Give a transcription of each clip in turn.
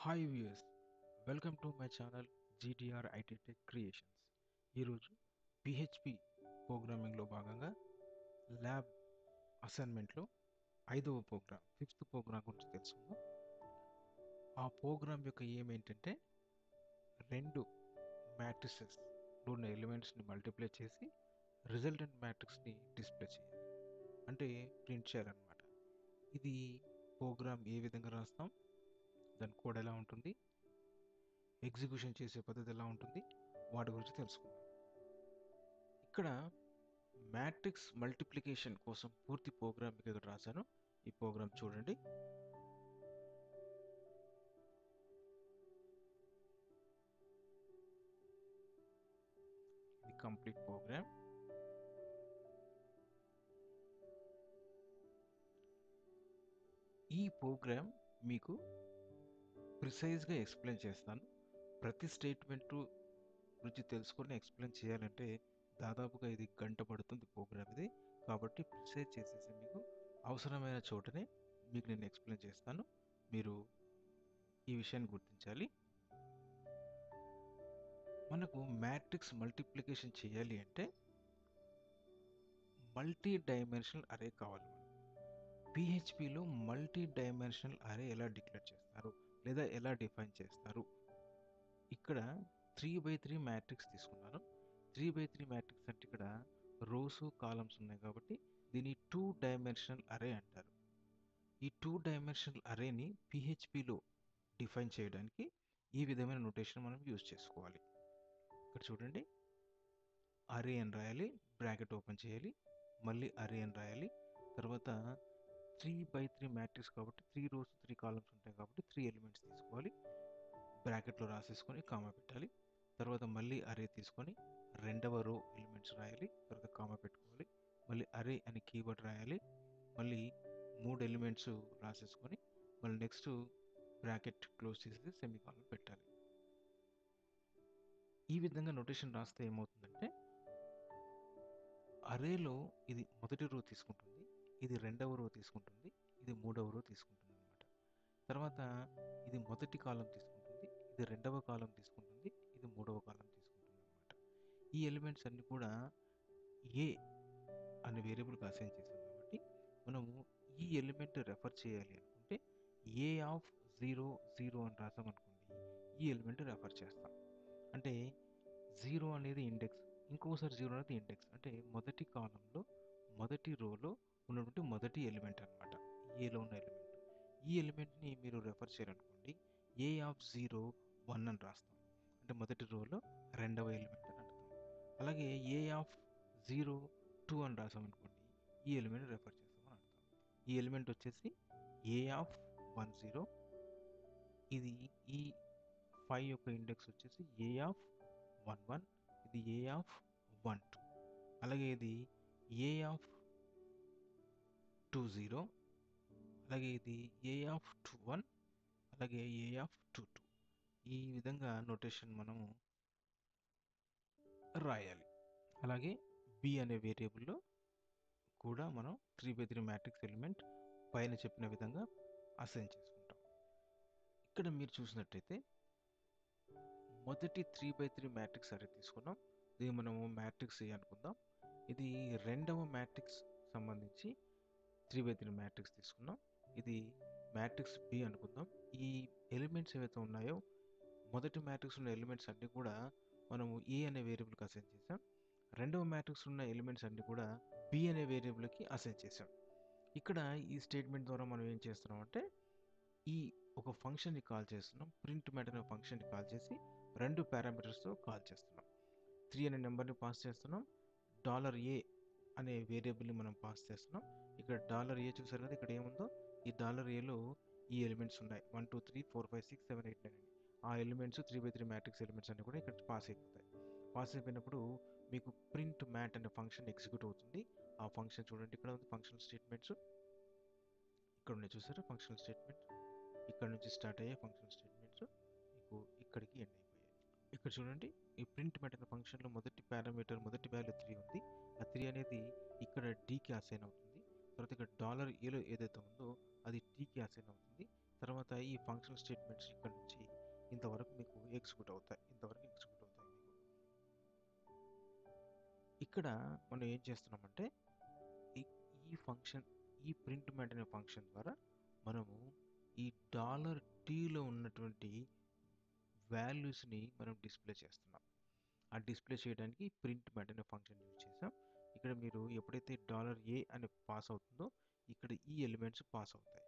hi viewers welcome to my channel GTR IT tech creations ఈరోజు PHP ప్రోగ్రామింగ్లో భాగంగా lab అసైన్మెంట్లో ఐదవ ప్రోగ్రామ్ ఫిఫ్త్ ప్రోగ్రామ్ గురించి తెలుసుకుందాం ఆ ప్రోగ్రామ్ యొక్క ఏం ఏంటంటే రెండు మ్యాట్రిసెస్ ఉన్న ఎలిమెంట్స్ని మల్టిప్లై చేసి రిజల్టెంట్ మ్యాట్రిక్స్ని డిస్ప్లే చేయాలి అంటే ప్రింట్ చేయాలన్నమాట ఇది ప్రోగ్రామ్ ఏ విధంగా రాస్తాం దాని కోడ్ ఎలా ఉంటుంది ఎగ్జిక్యూషన్ చేసే పద్ధతి ఎలా ఉంటుంది వాటి గురించి తెలుసుకుందాం ఇక్కడ మ్యాట్రిక్స్ మల్టిప్లికేషన్ కోసం పూర్తి ప్రోగ్రామ్ మీకు ఇక్కడ రాశాను ఈ ప్రోగ్రామ్ చూడండి ఇది కంప్లీట్ ప్రోగ్రామ్ ఈ ప్రోగ్రామ్ మీకు ప్రిసైజ్గా ఎక్స్ప్లెయిన్ చేస్తాను ప్రతి స్టేట్మెంట్ గురించి తెలుసుకొని ఎక్స్ప్లెయిన్ చేయాలంటే దాదాపుగా ఇది గంట పడుతుంది ప్రోగ్రామ్ ఇది కాబట్టి ప్రిసైజ్ చేసేసి మీకు అవసరమైన చోటనే మీకు నేను ఎక్స్ప్లెయిన్ చేస్తాను మీరు ఈ విషయాన్ని గుర్తించాలి మనకు మ్యాట్రిక్స్ మల్టిప్లికేషన్ చేయాలి అంటే మల్టీ డైమెన్షనల్ అరే కావాలి మనకు పిహెచ్పిలో మల్టీ డైమెన్షనల్ అరే ఎలా డిక్లేర్ చేస్తారు లేదా ఎలా డిఫైన్ చేస్తారు ఇక్కడ త్రీ బై త్రీ మ్యాట్రిక్స్ తీసుకున్నాను త్రీ బై త్రీ మ్యాట్రిక్స్ అంటే ఇక్కడ రోస్ కాలమ్స్ ఉన్నాయి కాబట్టి దీన్ని టూ డైమెన్షనల్ అరే అంటారు ఈ టూ డైమెన్షనల్ అరేని పిహెచ్పిలో డిఫైన్ చేయడానికి ఈ విధమైన నోటేషన్ మనం యూజ్ చేసుకోవాలి ఇక్కడ చూడండి అరే అని రాయాలి బ్రాకెట్ ఓపెన్ చేయాలి మళ్ళీ అరే అని రాయాలి తర్వాత త్రీ బై త్రీ మ్యాట్రిక్స్ కాబట్టి త్రీ రోస్ త్రీ కాలమ్స్ ఉంటాయి కాబట్టి త్రీ ఎలిమెంట్స్ తీసుకోవాలి బ్రాకెట్లో రాసేసుకొని కామా పెట్టాలి తర్వాత మళ్ళీ అరే తీసుకొని రెండవ రో ఎలిమెంట్స్ రాయాలి తర్వాత కామా పెట్టుకోవాలి మళ్ళీ అరే అని కీవర్డ్ రాయాలి మళ్ళీ మూడు ఎలిమెంట్స్ రాసేసుకొని మళ్ళీ నెక్స్ట్ బ్రాకెట్ క్లోజ్ చేసి సెమీకాలం పెట్టాలి ఈ విధంగా నోటేషన్ రాస్తే ఏమవుతుందంటే అరేలో ఇది మొదటి రో తీసుకుంటుంది ఇది రెండవ రో తీసుకుంటుంది ఇది మూడవ రో తీసుకుంటుంది అనమాట తర్వాత ఇది మొదటి కాలం తీసుకుంటుంది ఇది రెండవ కాలం తీసుకుంటుంది ఇది మూడవ కాలం తీసుకుంటుంది అనమాట ఈ ఎలిమెంట్స్ అన్ని కూడా ఏ అనే వేరియబుల్కి అసైన్ చేసాం కాబట్టి మనము ఈ ఎలిమెంట్ రెఫర్ చేయాలి అనుకుంటే ఏ ఆఫ్ జీరో జీరో అని రాసామనుకోండి ఈ ఎలిమెంట్ రెఫర్ చేస్తాం అంటే జీరో అనేది ఇండెక్స్ ఇంకోసారి జీరో అనేది ఇండెక్స్ అంటే మొదటి కాలంలో మొదటి రోలో ఉన్నటువంటి మొదటి ఎలిమెంట్ అనమాట ఏలో ఉన్న ఎలిమెంట్ ఈ ఎలిమెంట్ని మీరు రెఫర్ చేయాలనుకోండి ఏ ఆఫ్ జీరో వన్ అని రాస్తాం అంటే మొదటి రోలో రెండవ ఎలిమెంట్ అని అర్థం అలాగే ఏ ఆఫ్ జీరో టూ అని రాసామనుకోండి ఈ ఎలిమెంట్ రెఫర్ చేస్తామని అర్థం ఈ ఎలిమెంట్ వచ్చేసి ఏ ఆఫ్ వన్ జీరో ఇది ఈ ఫైవ్ యొక్క ఇండెక్స్ వచ్చేసి ఏ ఆఫ్ వన్ వన్ ఇది ఏ ఆఫ్ వన్ టూ అలాగే ఇది ఏ ఆఫ్ టూ జీరో అలాగే ఇది ఏ ఆఫ్ టూ వన్ అలాగే ఏ ఆఫ్ టూ టూ ఈ విధంగా నోటేషన్ మనము రాయాలి అలాగే బి అనే వేరియబుల్లో కూడా మనం three by three matrix element పైన చెప్పిన విధంగా అసైన్ చేసుకుంటాం ఇక్కడ మీరు చూసినట్టయితే మొదటి త్రీ బై త్రీ మ్యాట్రిక్స్ అరే తీసుకున్నాం దీన్ని మనము మ్యాట్రిక్స్ ఏ అనుకుందాం ఇది రెండవ మ్యాట్రిక్స్ సంబంధించి త్రీ బై త్రీ మ్యాట్రిక్స్ తీసుకున్నాం ఇది మ్యాట్రిక్స్ బి అనుకుందాం ఈ ఎలిమెంట్స్ ఏవైతే ఉన్నాయో మొదటి మ్యాట్రిక్స్ ఉన్న ఎలిమెంట్స్ అన్నీ కూడా మనము ఏ అనే వేరియబుల్కి అసైన్ చేసాం రెండవ మ్యాట్రిక్స్ ఉన్న ఎలిమెంట్స్ అన్నీ కూడా బి అనే వేరియబుల్కి అసైన్ చేసాం ఇక్కడ ఈ స్టేట్మెంట్ ద్వారా మనం ఏం చేస్తున్నాం అంటే ఈ ఒక ఫంక్షన్ని కాల్ చేస్తున్నాం ప్రింట్ మ్యాట్ అనే ఫంక్షన్ని కాల్ చేసి రెండు పారామీటర్స్తో కాల్ చేస్తున్నాం త్రీ అనే నెంబర్ని పాస్ చేస్తున్నాం డాలర్ ఏ అనే వేరియబుల్ని మనం పాస్ చేస్తున్నాం ఇక్కడ డాలర్ ఏ చూసారు కదా ఇక్కడ ఏముందో ఈ డాలర్ ఏలో ఈ ఎలిమెంట్స్ ఉన్నాయి one two three four five six seven eight nine ఆ elements three by three matrix elements అన్ని కూడా ఇక్కడ పాస్ అయిపోతాయి పాస్ అయిపోయినప్పుడు మీకు ప్రింట్ మ్యాట్ అనే ఫంక్షన్ ఎగ్జిక్యూట్ అవుతుంది ఆ ఫంక్షన్ చూడండి ఇక్కడ ఉంది ఫంక్షనల్ స్టేట్మెంట్స్ ఇక్కడ ఉన్నాయి చూసారు ఫంక్షనల్ స్టేట్మెంట్స్ ఇక్కడ నుంచి స్టార్ట్ అయ్యే ఫంక్షనల్ స్టేట్మెంట్స్ మీకు ఇక్కడికి ఎండ్ అయిపోయాయి ఇక్కడ చూడండి ఈ ప్రింట్ మ్యాట్ అనే ఫంక్షన్లో మొదటి పారామీటర్ మొదటి వాల్యూ త్రీ ఉంది ఆ త్రీ అనేది ఇక్కడ డీకి అసైన్ అవుతుంది తర్వాత ఇక్కడ డాలర్ ఏలో ఏదైతే ఉందో అది టీకి అసైన్ అవుతుంది తర్వాత ఈ ఫంక్షనల్ స్టేట్మెంట్స్ ఇక్కడ నుంచి ఇంతవరకు మీకు ఎగ్జిక్యూట్ అవుతాయి ఇంతవరకు ఎగ్జిక్యూట్ అవుతాయి మీకు ఇక్కడ మనం ఏం చేస్తున్నామంటే ఈ ఈ ఫంక్షన్ ఈ ప్రింట్ మ్యాట్ అనే ఫంక్షన్ ద్వారా మనము ఈ డాలర్ టీలో ఉన్నటువంటి వాల్యూస్ని మనం డిస్ప్లే చేస్తున్నాం ఆ డిస్ప్లే చేయడానికి ప్రింట్ మ్యాట్ అనే ఫంక్షన్ యూజ్ చేసాం ఇక్కడ మీరు ఎప్పుడైతే డాలర్ ఏ అని పాస్ అవుతుందో ఇక్కడ ఈ ఎలిమెంట్స్ పాస్ అవుతాయి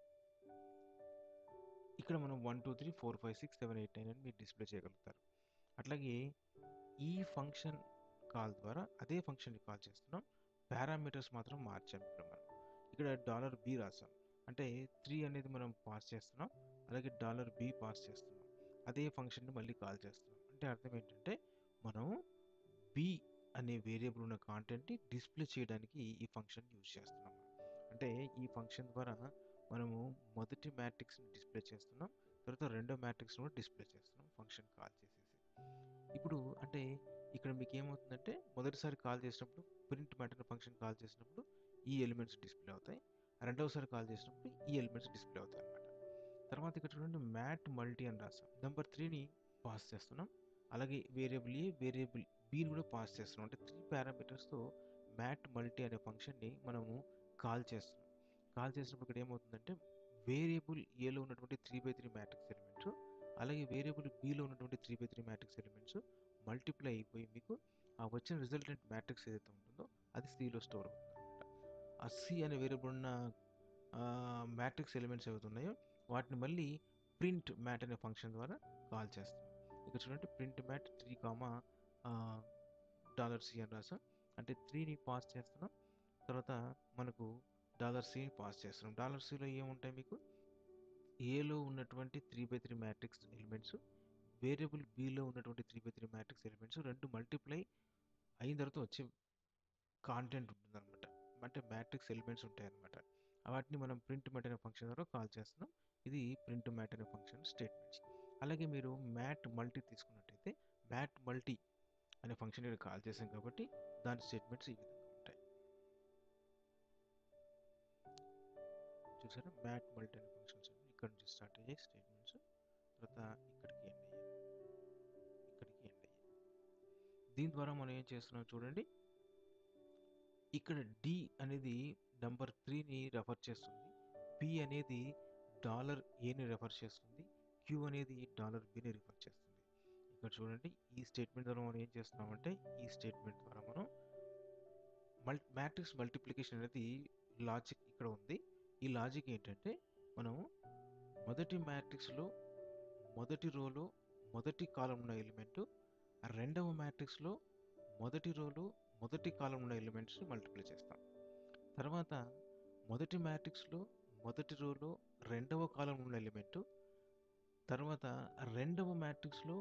ఇక్కడ మనం one two three four five six seven eight nine అని మీరు డిస్ప్లే చేయగలుగుతారు అట్లాగే ఈ ఫంక్షన్ కాల్ ద్వారా అదే ఫంక్షన్ని కాల్ చేస్తున్నాం పారామీటర్స్ మాత్రం మార్చాం ఇక్కడ మనం ఇక్కడ డాలర్ బి రాసాం అంటే త్రీ అనేది మనం పాస్ చేస్తున్నాం అలాగే డాలర్ బి పాస్ చేస్తున్నాం అదే ఫంక్షన్ని మళ్ళీ కాల్ చేస్తున్నాం అంటే అర్థం ఏంటంటే మనం బి అనే వేరియబుల్ ఉన్న కాంటెంట్ని డిస్ప్లే చేయడానికి ఈ ఫంక్షన్ యూజ్ చేస్తున్నాం అంటే ఈ ఫంక్షన్ ద్వారా మనము మొదటి మ్యాట్రిక్స్ని డిస్ప్లే చేస్తున్నాం తర్వాత రెండో మ్యాట్రిక్స్ని కూడా డిస్ప్లే చేస్తున్నాం ఫంక్షన్ కాల్ చేసేసి ఇప్పుడు అంటే ఇక్కడ మీకు ఏమవుతుందంటే మొదటిసారి కాల్ చేసినప్పుడు ప్రింట్ మ్యాటర్ ఫంక్షన్ కాల్ చేసినప్పుడు ఈ ఎలిమెంట్స్ డిస్ప్లే అవుతాయి రెండవసారి కాల్ చేసినప్పుడు ఈ ఎలిమెంట్స్ డిస్ప్లే అవుతాయి అన్నమాట తర్వాత ఇక్కడ చూడండి మ్యాట్ మల్టీ అని రాసాం నెంబర్ త్రీని పాస్ చేస్తున్నాం అలాగే వేరియబుల్ ఏ వేరియబుల్ బీని కూడా పాస్ చేస్తున్నాం అంటే త్రీ పారామీటర్స్తో మ్యాట్ మల్టీ అనే ఫంక్షన్ని మనము కాల్ చేస్తున్నాం కాల్ చేసినప్పుడు ఇక్కడ ఏమవుతుందంటే వేరియబుల్ ఏలో ఉన్నటువంటి three by three matrix elements అలాగే వేరియబుల్ బిలో ఉన్నటువంటి three by three matrix elements multiply అయిపోయి మీకు ఆ వచ్చిన రిజల్టెంట్ మ్యాట్రిక్స్ ఏదైతే ఉంటుందో అది సిలో స్టోర్ అవుతుంది అనమాట ఆ సి అనే వేరియబుల్ ఉన్న మ్యాట్రిక్స్ ఎలిమెంట్స్ ఏవైతే ఉన్నాయో వాటిని మళ్ళీ ప్రింట్ మ్యాట్ అనే ఫంక్షన్ ద్వారా కాల్ చేస్తాం ఇక్కడ చూడండి print mat three comma dollar C అని రాసాం అంటే త్రీని పాస్ చేస్తున్నాం తర్వాత మనకు డాలర్ సిని పాస్ చేస్తున్నాం డాలర్ సిలో ఏముంటాయి మీకు ఏలో ఉన్నటువంటి three by three matrix elements variable బిలో ఉన్నటువంటి three by three matrix elements రెండు మల్టిప్లై అయిన తర్వాత వచ్చే కాంటెంట్ ఉంటుందన్నమాట అంటే మ్యాట్రిక్స్ ఎలిమెంట్స్ ఉంటాయన్నమాట వాటిని మనం ప్రింట్ మ్యాట్ అనే ఫంక్షన్ ద్వారా కాల్ చేస్తున్నాం ఇది ప్రింట్ మ్యాట్ అనే ఫంక్షన్ స్టేట్మెంట్స్ అలాగే మీరు మ్యాట్ మల్టీ తీసుకున్నట్టయితే మ్యాట్ మల్టీ అనే ఫంక్షన్ ఇక్కడ కాల్ చేసాం కాబట్టి దాని స్టేట్మెంట్స్ ఈ విధంగా ఉంటాయి చూసారా మ్యాట్ మల్టీ అనే ఫంక్షన్స్ ఇక్కడ నుంచి స్టార్ట్ అయ్యాయి స్టేట్మెంట్స్ తర్వాత ఇక్కడికి ఎండ్ అయ్యాయి ఇక్కడికి ఎండ్ అయ్యాయి దీని ద్వారా మనం ఏం చేస్తున్నాం చూడండి ఇక్కడ డి అనేది నంబర్ త్రీని రెఫర్ చేస్తుంది పి అనేది డాలర్ ఏని రెఫర్ చేస్తుంది క్యూ అనేది డాలర్ బిని రిఫర్ చేస్తుంది ఇక్కడ చూడండి ఈ స్టేట్మెంట్ ద్వారా మనం ఏం చేస్తున్నామంటే ఈ స్టేట్మెంట్ ద్వారా మనం మల్ మ్యాట్రిక్స్ మల్టిప్లికేషన్ అనేది లాజిక్ ఇక్కడ ఉంది ఈ లాజిక్ ఏంటంటే మనం మొదటి మ్యాట్రిక్స్లో మొదటి రోలో మొదటి కాలం ఉన్న ఎలిమెంట్ రెండవ మ్యాట్రిక్స్లో మొదటి రోలో మొదటి కాలం ఉన్న ఎలిమెంట్స్ మల్టిప్లై చేస్తాం తర్వాత మొదటి మ్యాట్రిక్స్లో మొదటి రోలో రెండవ కాలం ఉన్న ఎలిమెంట్ తర్వాత రెండవ మ్యాట్రిక్స్లో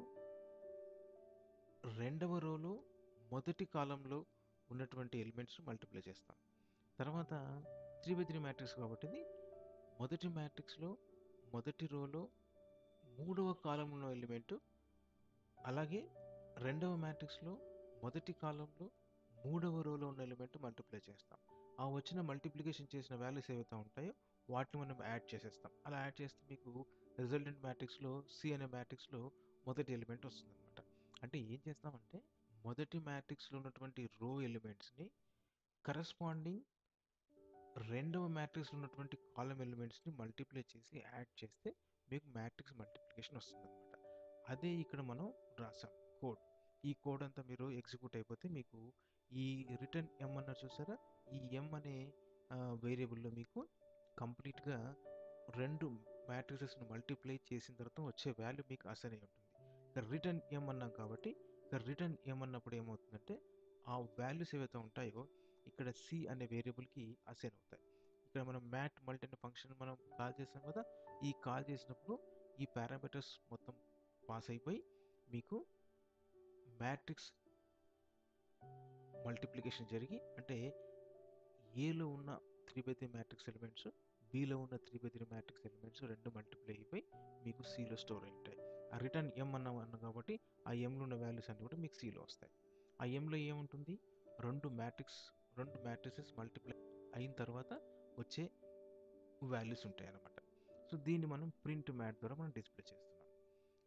రెండవ రోలో మొదటి కాలంలో ఉన్నటువంటి ఎలిమెంట్స్ మల్టిప్లై చేస్తాం తర్వాత త్రీ బై త్రీ మ్యాట్రిక్స్ కాబట్టి ఇది మొదటి మ్యాట్రిక్స్లో మొదటి రోలో మూడవ కాలంలో ఎలిమెంట్ అలాగే రెండవ మ్యాట్రిక్స్లో మొదటి కాలంలో మూడవ రోలో ఉన్న ఎలిమెంట్ మల్టిప్లై చేస్తాం ఆ వచ్చిన మల్టిప్లికేషన్ చేసిన వాల్యూస్ ఏవైతే ఉంటాయో వాటిని మనం యాడ్ చేసేస్తాం అలా యాడ్ చేస్తే మీకు రిజల్టెంట్ మ్యాట్రిక్స్లో సి అనే మ్యాట్రిక్స్లో మొదటి ఎలిమెంట్ వస్తుంది అనమాట అంటే ఏం చేస్తామంటే మొదటి మ్యాట్రిక్స్లో ఉన్నటువంటి రో ఎలిమెంట్స్ని కరస్పాండింగ్ రెండవ మ్యాట్రిక్స్లో ఉన్నటువంటి కాలం ఎలిమెంట్స్ని మల్టిప్లై చేసి యాడ్ చేస్తే మీకు మ్యాట్రిక్స్ మల్టిప్లికేషన్ వస్తుంది అనమాట అదే ఇక్కడ మనం రాసాం కోడ్ ఈ కోడ్ అంతా మీరు ఎగ్జిక్యూట్ అయిపోతే మీకు ఈ రిటర్న్ ఎం అన్నారు చూసారా ఈ ఎం అనే వేరియబుల్లో మీకు కంప్లీట్గా రెండు మ్యాట్రిసెస్ని మల్టిప్లై చేసిన తర్వాత వచ్చే వాల్యూ మీకు అసైన్ అయి ఉంటుంది ఇక్కడ రిటర్న్ ఎం అన్నాం కాబట్టి ఇక్కడ రిటర్న్ ఎం అన్నప్పుడు ఏమవుతుందంటే ఆ వాల్యూస్ ఏవైతే ఉంటాయో ఇక్కడ సి అనే వేరియబుల్కి అసైన్ అవుతాయి ఇక్కడ మనం మ్యాట్ మల్టీ అనే ఫంక్షన్ మనం కాల్ చేసాం కదా ఈ కాల్ చేసినప్పుడు ఈ పారామీటర్స్ మొత్తం పాస్ అయిపోయి మీకు మ్యాట్రిక్స్ మల్టిప్లికేషన్ జరిగి అంటే ఏలో ఉన్న three by three matrix elements బిలో ఉన్న three by three matrix elements రెండు మల్టిప్లై అయిపోయి మీకు సిలో స్టోర్ అయి ఉంటాయి ఆ రిటర్న్ ఎం అన్నాం అన్న కాబట్టి ఆ ఎంలో ఉన్న వాల్యూస్ అన్ని కూడా మీకు సిలో వస్తాయి ఆ ఎంలో ఏముంటుంది రెండు మ్యాట్రిక్స్ రెండు మ్యాట్రిసెస్ మల్టిప్లై అయిన తర్వాత వచ్చే వాల్యూస్ ఉంటాయి అన్నమాట సో దీన్ని మనం ప్రింట్ మ్యాట్ ద్వారా మనం డిస్ప్లే చేస్తున్నాం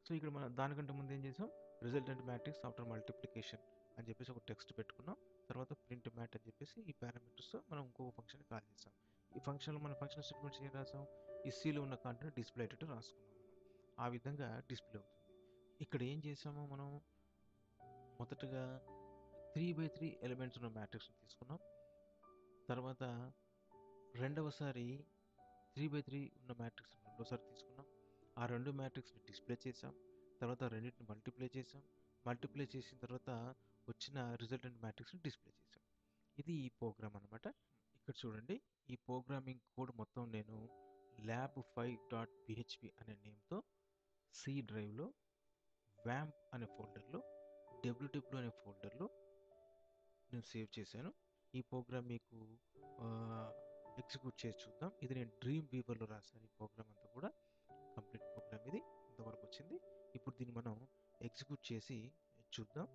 సో ఇక్కడ మనం దానికంటే ముందు ఏం చేసాం రిజల్టెంట్ మ్యాట్రిక్స్ ఆఫ్టర్ మల్టిప్లికేషన్ అని చెప్పేసి ఒక టెక్స్ట్ పెట్టుకున్నాం తర్వాత ప్రింట్ మ్యాట్ అని చెప్పేసి ఈ పారామీటర్స్తో మనం ఇంకొక ఫంక్షన్ కాల్ చేసాం ఈ ఫంక్షన్లో మన ఫంక్షన్ స్టేట్మెంట్స్ ఏం రాసాం ఈ సీలో ఉన్న కంటెంట్ డిస్ప్లే అయ్యేటట్టు రాసుకున్నాం మనం ఆ విధంగా డిస్ప్లే అవుతుంది ఇక్కడ ఏం చేసామో మనం మొదటగా త్రీ బై త్రీ ఎలిమెంట్స్ ఉన్న మ్యాట్రిక్స్ని తీసుకున్నాం తర్వాత రెండవసారి త్రీ బై త్రీ ఉన్న మ్యాట్రిక్స్ రెండోసారి తీసుకున్నాం ఆ రెండు మ్యాట్రిక్స్ని డిస్ప్లే చేసాం తర్వాత రెండింటిని మల్టిప్లై చేసాం మల్టిప్లై చేసిన తర్వాత వచ్చిన రిజల్టెంట్ మ్యాట్రిక్స్ని డిస్ప్లే చేసాం ఇది ఈ ప్రోగ్రామ్ అనమాట ఇక్కడ చూడండి ఈ ప్రోగ్రామింగ్ కోడ్ మొత్తం నేను ల్యాబ్ ఫైవ్ డాట్ పిహెచ్పి అనే నేమ్తో సి డ్రైవ్లో వ్యాంప్ అనే ఫోల్డర్లో డబ్ల్యూడబ్ల్యూ అనే ఫోల్డర్లో నేను సేవ్ చేశాను ఈ ప్రోగ్రామ్ మీకు ఎగ్జిక్యూట్ చేసి చూద్దాం ఇది నేను డ్రీమ్ వీవర్లో రాశాను ఈ ప్రోగ్రామ్ అంతా కూడా కంప్లీట్ ప్రోగ్రామ్ ఇది ఇంతవరకు వచ్చింది ఇప్పుడు దీన్ని మనం ఎగ్జిక్యూట్ చేసి చూద్దాం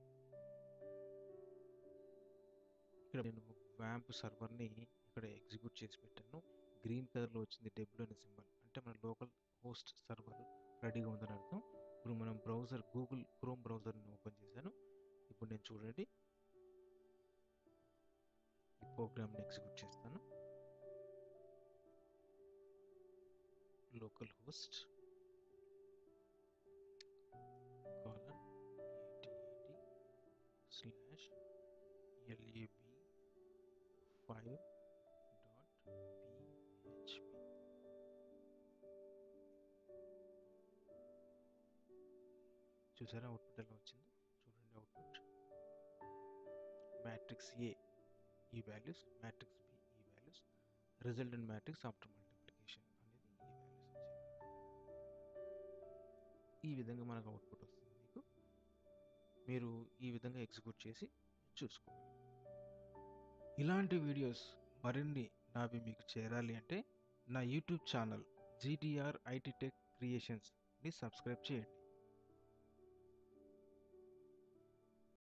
ఇక్కడ నేను వ్యాంప్ సర్వర్ని ఇక్కడ ఎగ్జిక్యూట్ చేసి పెట్టాను గ్రీన్ కలర్లో వచ్చింది డబ్ల్యూ అనే సింబల్ అంటే మన లోకల్ హోస్ట్ సర్వర్ రెడీగా ఉందని అర్థం ఇప్పుడు మనం బ్రౌజర్ గూగుల్ క్రోమ్ బ్రౌజర్ని ఓపెన్ చేశాను ఇప్పుడు నేను చూడండి ఈ ప్రోగ్రామ్ని ఎగ్జిక్యూట్ చేస్తాను localhost colon 8080 slash lab 5 dot php చూసారా అవుట్పుట్ ఎలా వచ్చింది చూడండి అవుట్పుట్ మ్యాట్రిక్స్ ఏ ఈ వాల్యూస్ మ్యాట్రిక్స్ బి ఈ values resultant matrix after multiplication అనేది ఈ వాల్యూస్ వచ్చాయి ఈ విధంగా మనకు అవుట్పుట్ వస్తుంది మీకు మీరు ఈ విధంగా ఎగ్జిక్యూట్ చేసి చూసుకోవాలి ఇలాంటి వీడియోస్ మరిన్ని నావి మీకు చేరాలి అంటే నా YouTube channel GTR IT tech క్రియేషన్స్ని సబ్స్క్రైబ్ చేయండి